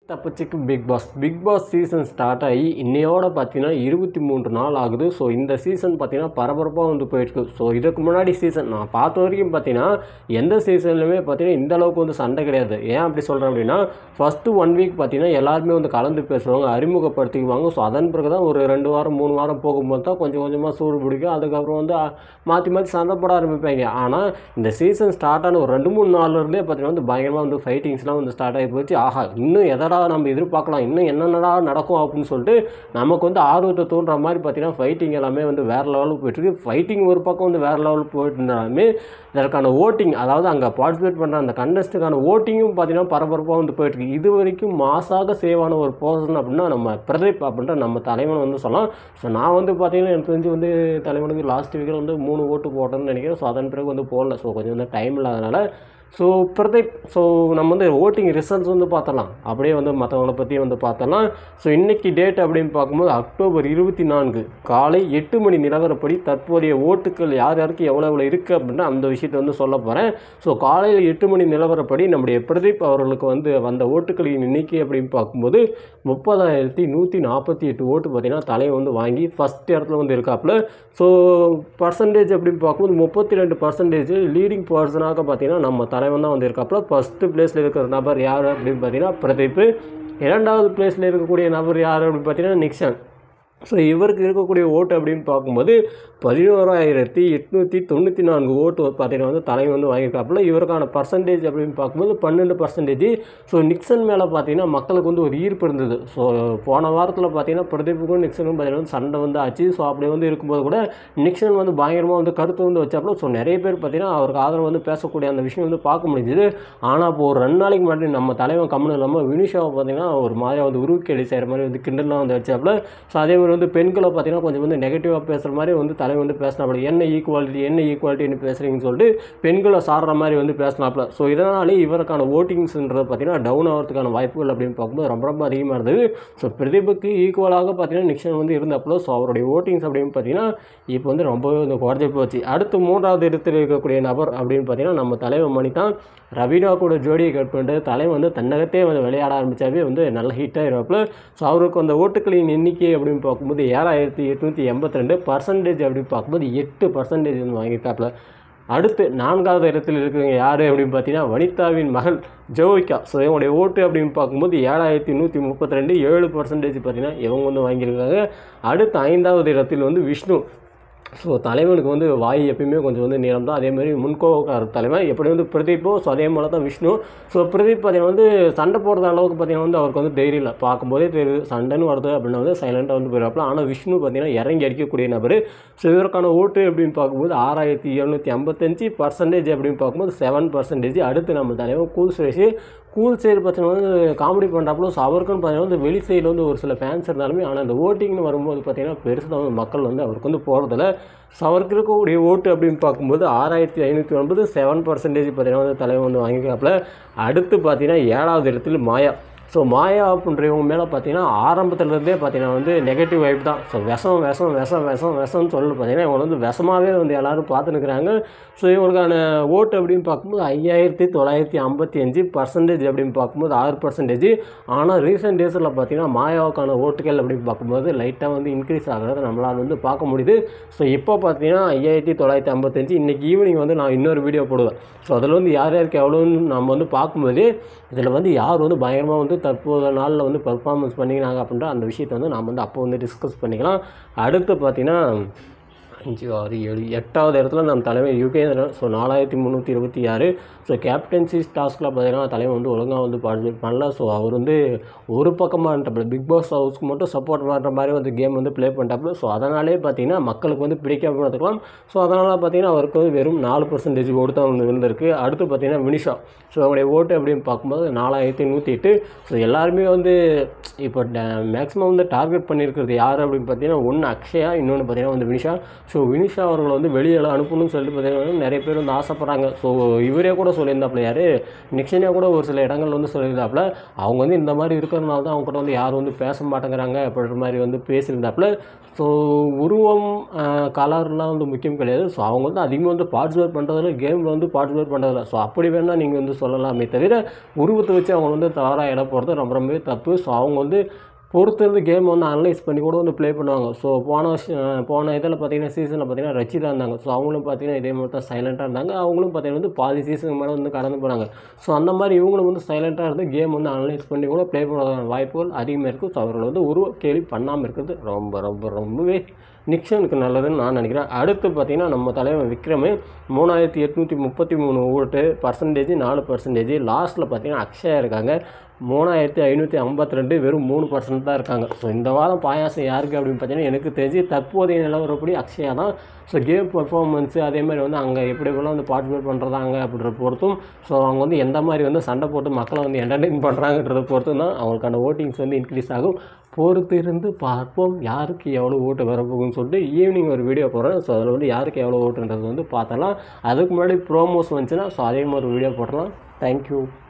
தப்பிச்சுக்கு big boss big boss season start ஆகி இன்னையோட பார்த்தீங்கன்னா இருபத்தி மூன்று நாள் ஆகுது ஸோ இந்த சீசன் பார்த்தீங்கன்னா பரபரப்பாக வந்து போயிருக்கு ஸோ இதுக்கு முன்னாடி சீசன் நான் பார்த்த வரைக்கும் பார்த்தீங்கன்னா எந்த சீசன்லையுமே பார்த்தீங்கன்னா இந்த அளவுக்கு வந்து சண்டை கிடையாது ஏன் அப்படி சொல்கிறேன் அப்படின்னா ஃபஸ்ட்டு ஒன் வீக் பார்த்தீங்கன்னா எல்லாருமே வந்து கலந்து பேசுவாங்க அறிமுகப்படுத்திக்குவாங்க ஸோ அதன் பிறகு தான் ஒரு ரெண்டு வாரம் மூணு வாரம் போகும்போது தான் கொஞ்சம் கொஞ்சமாக சூடு பிடிக்கும் அதுக்கப்புறம் வந்து அ, மாற்றி மாற்றி சண்டை போட ஆரம்பிப்பாங்க ஆனால் இந்த சீசன் ஸ்டார்ட் ஆன ஒரு ரெண்டு மூணு நாள்லேருந்தே பார்த்தீங்கன்னா வந்து பயங்கரமாக வந்து ஃபைட்டிங்ஸ்லாம் வந்து ஸ்டார்ட் ஆகி போச்சு ஆஹா இன்னும் எதடா நம்ம எதிர்பார்க்கலாம் இன்னும் என்னென்னடா நடக்கும் அப்படின்னு சொல்லிட்டு நமக்கு வந்து ஆர்வத்தை தோன்ற மாதிரி பார்த்தீங்கன்னா ஃபைட்டிங் எல்லாமே வந்து வேறு லெவலுக்கு போயிட்டுருக்கு ஃபைட்டிங் ஒரு பக்கம் வந்து வேறு லெவலுக்கு போயிட்டு இருந்தாலுமே இதற்கான ஓட்டிங் அதாவது அங்கே பார்ட்டிசிபேட் பண்ணுற அந்த கண்டஸ்ட்டுக்கான ஓட்டிங்கும் பார்த்தீங்கன்னா பரபரப்பாக வந்து போயிட்டுருக்கு இது வரைக்கும் மாசாக சேவான ஒரு பர்சன் அப்படின்னா நம்ம பிரதீப் அப்படின்ற நம்ம தலைவன் வந்து சொல்லலாம் ஸோ நான் வந்து பார்த்தீங்கன்னா எனக்கு தெரிஞ்சு வந்து தலைவனுக்கு லாஸ்ட் வீக்கில் வந்து மூணு ஓட்டு போட்டேன்னு நினைக்கிறேன் ஸோ அதன் பிறகு வந்து போடல ஸோ கொஞ்சம் வந்து டைம் இல்லாதனால ஸோ பிரதீப் ஸோ நம்ம வந்து ஓட்டிங் ரிசல்ட்ஸ் வந்து பார்த்தலாம் அப்படியே வந்து மற்றவங்கள பற்றி வந்து பார்த்தலாம் ஸோ இன்னைக்கு டேட் அப்படின்னு பார்க்கும்போது அக்டோபர் இருபத்தி நான்கு காலை எட்டு மணி நிலவரப்படி தற்போதைய ஓட்டுகள் யார் யாருக்கு எவ்வளோ எவ்வளோ இருக்குது அப்படின்னா அந்த விஷயத்தை வந்து சொல்ல போகிறேன் ஸோ காலையில் எட்டு மணி நிலவரப்படி நம்முடைய பிரதீப் அவர்களுக்கு வந்து வந்த ஓட்டுகளின் எண்ணிக்கை அப்படின்னு பார்க்கும்போது முப்பதாயிரத்தி நூற்றி நாற்பத்தி எட்டு ஓட்டு பார்த்தீங்கன்னா தலையை வந்து வாங்கி ஃபஸ்ட் இடத்துல வந்து இருக்காப்புல ஸோ பர்சன்டேஜ் அப்படின்னு பார்க்கும்போது முப்பத்தி ரெண்டு பர்சன்டேஜ் லீடிங் பர்சனாக பார்த்தீங்கன்னா நம்ம தலைவன் தான் வந்து இருக்காப்புல ஃபஸ்ட்டு பிளேஸில் இருக்கிற நபர் யார் அப்படின்னு பார்த்தீங்கன்னா பிரதீப் இரண்டாவது பிளேஸில் இருக்கக்கூடிய நபர் யார் அப்படின்னு பார்த்தீங்கன்னா நிக்சன் ஸோ இவருக்கு இருக்கக்கூடிய ஓட்டு அப்படின்னு பார்க்கும்போது பதினோராயிரத்தி எட்நூற்றி தொண்ணூற்றி நான்கு ஓட்டு பார்த்தீங்கன்னா வந்து தலைவர் வந்து வாங்கியிருக்காப்புல இவருக்கான பர்சன்டேஜ் அப்படின்னு பார்க்கும்போது பன்னெண்டு பர்சன்டேஜ் ஸோ நிக்சன் மேலே பார்த்தீங்கன்னா மக்களுக்கு வந்து ஒரு ஈர்ப்பு இருந்தது ஸோ போன வாரத்தில் பார்த்தீங்கன்னா பிரதீப்புக்கும் நிக்சனுக்கும் பார்த்தீங்கன்னா வந்து சண்டை வந்து ஆச்சு ஸோ அப்படி வந்து இருக்கும்போது கூட நிக்சன் வந்து பயங்கரமாக வந்து கருத்து வந்து வச்சாப்புல ஸோ நிறைய பேர் பார்த்தீங்கன்னா அவருக்கு ஆதரவு வந்து பேசக்கூடிய அந்த விஷயம் வந்து பார்க்க முடிஞ்சுது ஆனால் இப்போ ஒரு ரெண்டு நாளைக்கு முன்னாடி நம்ம தலைவன் கம்மன் இல்லாமல் வினிஷாவை பார்த்தீங்கன்னா ஒரு மாதிரியாக வந்து உருவுக்கேடி செய்கிற மாதிரி வந்து கிண்டல்லாம் வந்து வச்சாப்புல ஸோ அதே மாதிரி வந்து பெண்களை பார்த்தீங்கன்னா கொஞ்சம் வந்து நெகட்டிவாக பேசுகிற மாதிரி வந்து தலைவன் வந்து பேசினாப்புல என்ன ஈக்குவாலிட்டி என்ன ஈக்குவாலிட்டின்னு பேசுகிறீங்கன்னு சொல்லிட்டு பெண்களை சாடுற மாதிரி வந்து பேசினாப்புல ஸோ இதனாலே இவருக்கான ஓட்டிங்ஸ்ன்றது பார்த்தீங்கன்னா டவுன் ஆகிறதுக்கான வாய்ப்புகள் அப்படின்னு பார்க்கும்போது ரொம்ப ரொம்ப அதிகமாக இருந்தது ஸோ பிரதீபுக்கு ஈக்குவலாக பார்த்தீங்கன்னா நிக்சன் வந்து இருந்தாப்புல ஸோ அவருடைய ஓட்டிங்ஸ் அப்படின்னு பார்த்தீங்கன்னா இப்போ வந்து ரொம்பவே வந்து குறைஞ்சி போச்சு அடுத்து மூன்றாவது இடத்தில் இருக்கக்கூடிய நபர் அப்படின்னு பார்த்தீங்கன்னா நம்ம தலைவர் மணி தான் ரவீனா கூட ஜோடியை கட் பண்ணிட்டு தலைவன் வந்து தன்னகத்தே வந்து விளையாட ஆரம்பித்தாவே வந்து நல்ல ஹிட்டாக இருப்பாப்புல ஸோ அவருக்கு அந்த ஓட்டுகளின் எண்ணிக்கை அப்படின்னு பார்க்கும்போது ஏழாயிரத்தி எட்நூற்றி எண்பத்தி ரெண்டு பர்சன்டேஜ் அப்படின்னு பார்க்கும்போது எட்டு பர்சன்டேஜ் வந்து வாங்கியிருக்காப்புல அடுத்து நான்காவது இடத்தில் இருக்கிறவங்க யார் அப்படின்னு பார்த்தீங்கன்னா வனிதாவின் மகள் ஜோவிகா ஸோ இவங்களுடைய ஓட்டு அப்படின்னு பார்க்கும்போது ஏழாயிரத்தி நூற்றி முப்பத்தி ரெண்டு ஏழு பர்சன்டேஜ் பார்த்தீங்கன்னா இவங்க வந்து வாங்கியிருக்காங்க அடுத்து ஐந்தாவது இடத்தில் வந்து விஷ்ணு ஸோ தலைவனுக்கு வந்து வாய் எப்பயுமே கொஞ்சம் வந்து நீளம் தான் அதே மாதிரி முன்கோவக்கார தலைவன் எப்படி வந்து பிரதீப்போ ஸோ அதே மாதிரி தான் விஷ்ணு ஸோ பிரதீப் பார்த்தீங்கன்னா வந்து சண்டை போடுற அளவுக்கு பார்த்தீங்கன்னா வந்து அவருக்கு வந்து தைரியம் இல்லை பார்க்கும்போதே தெரியுது சண்டைன்னு வருது அப்படின்னா வந்து சைலண்ட்டாக வந்து போயிடப்பல ஆனால் விஷ்ணு பார்த்தீங்கன்னா இறங்கி அடிக்கக்கூடிய நபர் ஸோ இவருக்கான ஓட்டு அப்படின்னு பார்க்கும்போது ஆறாயிரத்தி எழுநூற்றி ஐம்பத்தஞ்சு பர்சன்டேஜ் அப்படின்னு பார்க்கும்போது செவன் பர்சன்டேஜ் அடுத்து நம்ம தலைவன் கூல் சுரேஷ் கூல் சைடு பார்த்தீங்கன்னா வந்து காமெடி பண்ணுறாப்புல ஸோ அவருக்குன்னு பார்த்தீங்கன்னா வந்து வெளி சைடில் வந்து ஒரு சில ஃபேன்ஸ் இருந்தாலுமே ஆனால் அந்த ஓட்டிங்னு வரும்போது பார்த்தீங்கன்னா பெருசாக வந்து மக்கள் வந்து அவருக்கு வந்து போகிறதில்ல ஸோ அவருக்கு இருக்கக்கூடிய ஓட்டு அப்படின்னு பார்க்கும்போது ஆறாயிரத்தி ஐநூற்றி ஒன்பது செவன் பர்சன்டேஜ் பார்த்தீங்கன்னா வந்து தலைவன் வந்து வாங்கிக்கிறாப்புல அடுத்து பார்த்தீங்கன்னா ஏழாவது இடத்துல மாயா ஸோ மாயா அப்படின்றவங்க மேலே பார்த்தீங்கன்னா ஆரம்பத்துலேருந்தே பார்த்தீங்கன்னா வந்து நெகட்டிவ் வைப் தான் ஸோ விஷம் விஷம் விஷம் விஷம் விஷம்னு சொல்லி பார்த்தீங்கன்னா இவங்க வந்து விஷமாகவே வந்து எல்லோரும் பார்த்துனுக்குறாங்க ஸோ இவங்களுக்கான ஓட்டு அப்படின்னு பார்க்கும்போது ஐயாயிரத்தி தொள்ளாயிரத்தி ஐம்பத்தி அஞ்சு பர்சன்டேஜ் அப்படின்னு பார்க்கும்போது ஆறு பர்சன்டேஜ் ஆனால் ரீசெண்ட் டேஸில் பார்த்தீங்கன்னா மாயாவுக்கான ஓட்டுகள் அப்படின்னு பார்க்கும்போது லைட்டாக வந்து இன்க்ரீஸ் ஆகிறத நம்மளால் வந்து பார்க்க முடியுது ஸோ இப்போ பார்த்தீங்கன்னா ஐயாயிரத்தி தொள்ளாயிரத்தி ஐம்பத்தஞ்சு இன்றைக்கி ஈவினிங் வந்து நான் இன்னொரு வீடியோ போடுவேன் ஸோ அதில் வந்து யார் யாருக்கு எவ்வளோன்னு நம்ம வந்து பார்க்கும்போது இதில் வந்து யார் வந்து பயங்கரமாக வந்து தற்போதைய நாளில் வந்து பர்ஃபார்மன்ஸ் பண்ணிக்கிறாங்க அப்படின்ற அந்த விஷயத்தை வந்து நாம் வந்து அப்போ வந்து டிஸ்கஸ் பண்ணிக்கலாம் அடுத்து பார்த்தீங்கன்னா அஞ்சு ஆறு ஏழு எட்டாவது இடத்துல நம்ம தலைவர் யுகேந்திரன் ஸோ நாலாயிரத்தி முந்நூற்றி இருபத்தி ஆறு ஸோ கேப்டன்சி டாஸ்கில் பார்த்தீங்கன்னா தலைவர் வந்து ஒழுங்காக வந்து பார்ட்டிசிபேட் பண்ணல ஸோ அவர் வந்து ஒரு பக்கமாக பிக் பாஸ் ஹவுஸ்க்கு மட்டும் சப்போர்ட் பண்ணுற மாதிரி வந்து கேம் வந்து ப்ளே பண்ணிட்டாப்புல ஸோ அதனாலே பார்த்தீங்கன்னா மக்களுக்கு வந்து பிடிக்காம இருக்கலாம் ஸோ அதனால் பார்த்தீங்கன்னா அவருக்கு வந்து வெறும் நாலு பர்சன்டேஜ் ஓட்டு தான் வந்து இருந்திருக்கு அடுத்து பார்த்தீங்கன்னா வினிஷா ஸோ அவருடைய ஓட்டு அப்படின்னு பார்க்கும்போது நாலாயிரத்தி நூற்றி எட்டு ஸோ எல்லாருமே வந்து இப்போ மேக்ஸிமம் வந்து டார்கெட் பண்ணியிருக்கிறது யார் அப்படின்னு பார்த்தீங்கன்னா ஒன்று அக்ஷயா இன்னொன்று பார்த்தீங்கன்னா வந்து வினிஷா ஸோ ஸோ வினிஷா அவர்களை வந்து வெளியில் அனுப்பணும்னு சொல்லிட்டு பார்த்தீங்கன்னா நிறைய பேர் வந்து ஆசைப்பட்றாங்க ஸோ இவரே கூட சொல்லியிருந்தாப்புல யார் நிக்ஷனே கூட ஒரு சில இடங்கள் வந்து சொல்லியிருந்தாப்புல அவங்க வந்து இந்த மாதிரி இருக்கிறதுனால தான் அவங்க கூட வந்து யாரும் வந்து பேச மாட்டேங்கிறாங்க அப்படின்ற மாதிரி வந்து பேசியிருந்தாப்புல ஸோ உருவம் கலர்லாம் வந்து முக்கியம் கிடையாது ஸோ அவங்க வந்து அதிகமாக வந்து பார்ட்டிசிபேட் பண்ணுறதில்ல கேமில் வந்து பார்ட்டிசிபேட் பண்ணுறதில்ல ஸோ அப்படி வேணால் நீங்கள் வந்து சொல்லலாமே தவிர உருவத்தை வச்சு அவங்க வந்து தவறாக இட போகிறது ரொம்ப ரொம்பவே தப்பு ஸோ அவங்க வந்து பொறுத்திருந்து கேம் வந்து அனலைஸ் பண்ணி கூட வந்து ப்ளே பண்ணுவாங்க ஸோ போன வருஷம் போன இதில் பார்த்தீங்கன்னா சீசனில் பார்த்தீங்கன்னா ரச்சிதா இருந்தாங்க ஸோ அவங்களும் பார்த்தீங்கன்னா இதே மாதிரி தான் சைலண்ட்டாக இருந்தாங்க அவங்களும் பார்த்தீங்கன்னா வந்து பாதி சீசனுக்கு மேலே வந்து கடந்து போனாங்க ஸோ அந்த மாதிரி இவங்களும் வந்து சைலண்ட்டாக இருந்து கேம் வந்து அனலைஸ் பண்ணி கூட ப்ளே பண்ணுறதுக்கான வாய்ப்புகள் அதிகமாக இருக்குது ஸோ அவர்கள் வந்து உருவ கேள்வி பண்ணாமல் இருக்கிறது ரொம்ப ரொம்ப ரொம்பவே நிக்சனுக்கு நல்லதுன்னு நான் நினைக்கிறேன் அடுத்து பார்த்தீங்கன்னா நம்ம தலைவன் விக்ரமே மூணாயிரத்தி எட்நூற்றி முப்பத்தி மூணு ஓட்டு பர்சன்டேஜ் நாலு பர்சன்டேஜ் லாஸ்ட்டில் பார்த்தீங்கன்னா அக்ஷயா இருக்காங்க மூணாயிரத்தி ஐநூற்றி ஐம்பத்தி ரெண்டு வெறும் மூணு பர்சன்ட் தான் இருக்காங்க ஸோ இந்த வாரம் பாயாசம் யாருக்கு அப்படின்னு பார்த்தீங்கன்னா எனக்கு தெரிஞ்சு தற்போதைய நிலவரப்படி அக்ஷயா தான் ஸோ கேம் பர்ஃபார்மன்ஸு அதே மாதிரி வந்து அங்கே எப்படி எப்படிலாம் வந்து பார்ட்டிசிபேட் பண்ணுறாங்க அப்படின்ற பொறுத்தும் ஸோ அவங்க வந்து எந்த மாதிரி வந்து சண்டை போட்டு மக்களை வந்து என்டர்டெயின் பண்ணுறாங்கன்றத பொறுத்தும் தான் அவங்களுக்கான ஓட்டிங்ஸ் வந்து இன்க்ரீஸ் ஆகும் பொறுத்து இருந்து பார்ப்போம் யாருக்கு எவ்வளோ ஓட்டு வரப்போகுதுன்னு சொல்லிட்டு ஈவினிங் ஒரு வீடியோ போடுறேன் ஸோ அதில் வந்து யாருக்கு எவ்வளோ ஓட்டுன்றது வந்து பார்த்தலாம் அதுக்கு முன்னாடி ப்ரோமோஸ் வந்துச்சுன்னா ஸோ அதே மாதிரி வீடியோ போடலாம் தேங்க்யூ